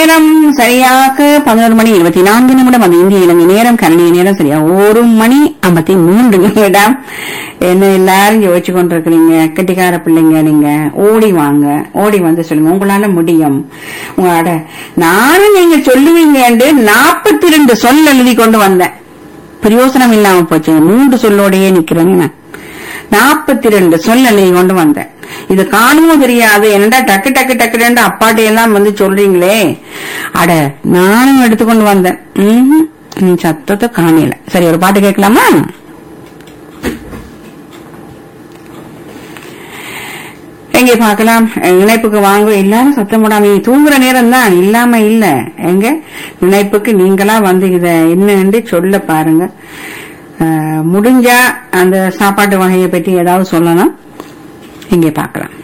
நேரம் சரியாக பதினோரு மணி இருபத்தி நான்கு நிமிடம் அந்த இந்திய இலங்கை நேரம் கனடிய நேரம் சரியா ஒரு மணி ஐம்பத்தி மூன்று நிமிடம் என்ன எல்லாரும் யோசிச்சு கொண்டிருக்கிறீங்க கெட்டிக்கார பிள்ளைங்க நீங்க ஓடி வாங்க ஓடி வந்து சொல்லுங்க உங்களால முடியும் உங்களோட நானும் நீங்க சொல்லுவீங்கன்னு நாற்பத்தி ரெண்டு சொல் எழுதி கொண்டு வந்தேன் பிரயோசனம் இல்லாம போச்சு மூன்று சொல்லோடையே நிக்கிறேன் நான் நாற்பத்தி ரெண்டு சொல் எழுதி கொண்டு வந்தேன் இது காணுமோ தெரியாது என்னடா டக்கு டக்கு டக்கு ரெண்டு அப்பாட்டி எல்லாம் வந்து சொல்றீங்களே அட நானும் எடுத்துக்கொண்டு வந்தேன் ம்ஹும். ம், சத்தத்தை காணல சரி ஒரு பாட்டு கேட்கலாமா எங்க பார்க்கலாம் இணைப்புக்கு வாங்க எல்லாரும் சத்தம் போடாம நீ தூங்குற நேரம் தான் இல்லாம இல்ல எங்க இணைப்புக்கு நீங்களா வந்து இத என்னன்னு சொல்ல பாருங்க அஹ், முடிஞ்சா அந்த சாப்பாட்டு வகையை பற்றி ஏதாவது சொல்லணும் இங்கே பார்க்கலாம்